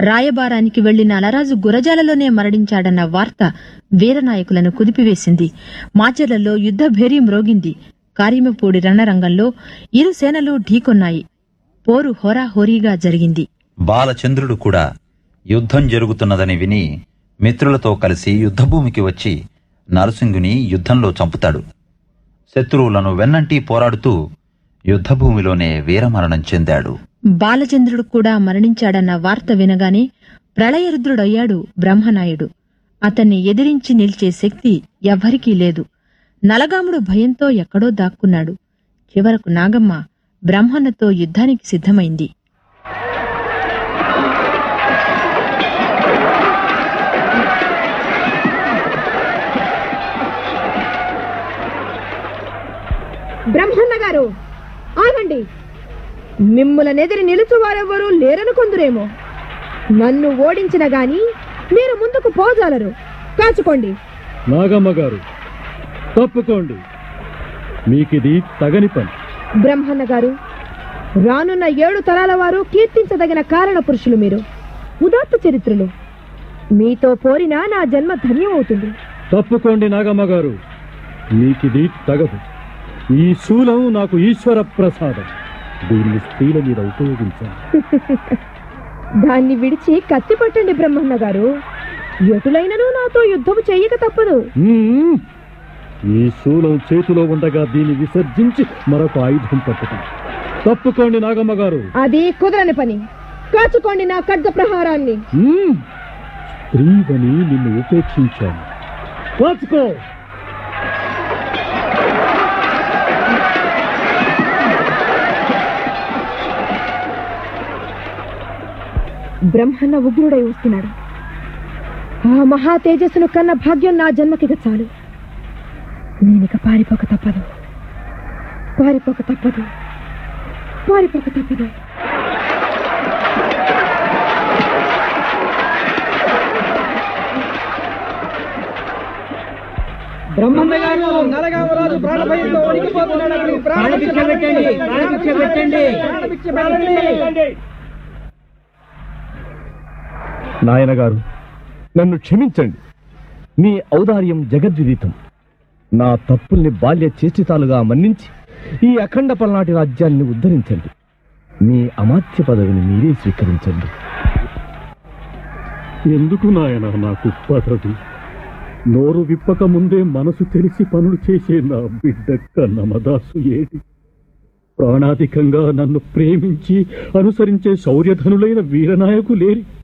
రాయబారానికి వెళ్లిన అలరాజు గురజాలలోనే మరణించాడన్న వార్త వీరనాయకులను కుదిపివేసింది మాచర్లలో యుద్ధ భేరీ మ్రోగింది కారిమపూడి రణరంగంలో ఇరు సేనలు ఢీకొన్నాయి పోరు హోరాహోరీగా జరిగింది బాలచంద్రుడు కూడా యుద్ధం జరుగుతున్నదని విని మిత్రులతో కలిసి యుద్ధభూమికి వచ్చి నరసింగుని యుద్ధంలో చంపుతాడు శత్రువులను వెన్నంటి పోరాడుతూ యుద్ధభూమిలోనే వీరమరణం చెందాడు బాలచంద్రుడు కూడా మరణించాడన్న వార్త వినగానే ప్రళయరుద్రుడయ్యాడు బ్రహ్మనాయుడు అతన్ని ఎదిరించి నిలిచే శక్తి ఎవ్వరికీ లేదు నలగాముడు భయంతో ఎక్కడో దాక్కున్నాడు చివరకు నాగమ్మ బ్రహ్మన్నతో యుద్ధానికి సిద్ధమైంది బ్రహ్మన్న గారు ఆగండి మిమ్ములనెదిరి నిలుచువారెవ్వరూ లేరనుకుందురేమో నన్ను ఓడించిన గాని మీరు ముందుకు పోజాలరు కాచుకోండి నాగమ్మ గారు తప్పుకోండి మీకిది తగని పని బ్రహ్మన్న గారు రానున్న ఏడు తరాల వారు కీర్తించదగిన కారణ పురుషులు మీరు ఉదాత్త చరిత్రలు మీతో పోరినా నా జన్మ ధన్యమవుతుంది తప్పుకోండి నాగమ్మ గారు మీకిది తగదు ఈ శూలం నాకు ఈశ్వర ప్రసాదం దీన్ని స్త్రీల మీద ఉపయోగించాను దాన్ని విడిచి కత్తి పట్టండి బ్రహ్మన్న గారు ఎటులైనను నాతో యుద్ధము చెయ్యక తప్పదు మ్మ్. ఈ శూలం చేతిలో ఉండగా దీన్ని విసర్జించి మరొక ఆయుధం పట్టుకుంది తప్పుకోండి నాగమ్మ గారు అది కుదరని పని కాచుకోండి నా ఖడ్గ ప్రహారాన్ని మ్మ్. స్త్రీవని నిన్ను ఉపేక్షించాను కాచుకో బ్రహ్మన్న ఉగ్రుడై వస్తున్నాడు ఆ మహా తేజస్సును కన్న భాగ్యం నా జన్మకిక చాలు నేనిక పారిపోక తప్పదు పారిపోక తప్పదు పారిపోక తప్పదు బ్రహ్మన్న గారు నరగామరాజు ప్రాణభయంతో వణికిపోతున్నాడని ప్రాణభిక్ష పెట్టండి ప్రాణభిక్ష పెట్టండి ప్రాణభిక్ష పెట్టండి నాయన గారు నన్ను క్షమించండి మీ ఔదార్యం జగద్విదితం నా తప్పుల్ని బాల్య చేష్టితాలుగా మన్నించి ఈ అఖండ పల్నాటి రాజ్యాన్ని ఉద్ధరించండి మీ అమాత్య పదవిని మీరే స్వీకరించండి ఎందుకు నాయన నాకు పదవి నోరు విప్పక ముందే మనసు తెలిసి పనులు చేసే నా బిడ్డ కన్నమదాసు ఏది ప్రాణాధికంగా నన్ను ప్రేమించి అనుసరించే శౌర్యధనులైన వీరనాయకు లేరి